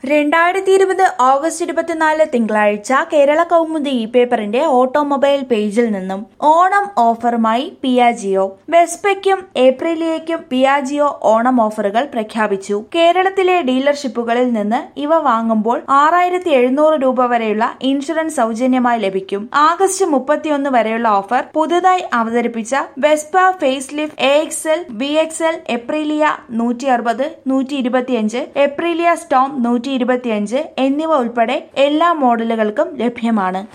രണ്ടായിരത്തി ഇരുപത് ഓഗസ്റ്റ് ഇരുപത്തിനാല് തിങ്കളാഴ്ച കേരള കൗമുദി ഇ പേപ്പറിന്റെ ഓട്ടോമൊബൈൽ പേജിൽ നിന്നും ഓണം ഓഫറുമായി പിയാജിയോ വെസ്പയ്ക്കും ഏപ്രിലിയയ്ക്കും പിയാജിയോ ഓണം ഓഫറുകൾ പ്രഖ്യാപിച്ചു കേരളത്തിലെ ഡീലർഷിപ്പുകളിൽ നിന്ന് ഇവ വാങ്ങുമ്പോൾ ആറായിരത്തി എഴുന്നൂറ് രൂപ വരെയുള്ള ഇൻഷുറൻസ് സൗജന്യമായി ലഭിക്കും ആഗസ്റ്റ് മുപ്പത്തിയൊന്ന് വരെയുള്ള ഓഫർ പുതുതായി അവതരിപ്പിച്ച Vespa facelift A X L B X L Aprilia നൂറ്റി അറുപത് നൂറ്റി ഇരുപത്തിയഞ്ച് എപ്രിലിയ സ്റ്റോം നൂറ്റി ഇരുപത്തിയഞ്ച് എന്നിവ ഉൾപ്പെടെ എല്ലാ മോഡലുകൾക്കും ലഭ്യമാണ്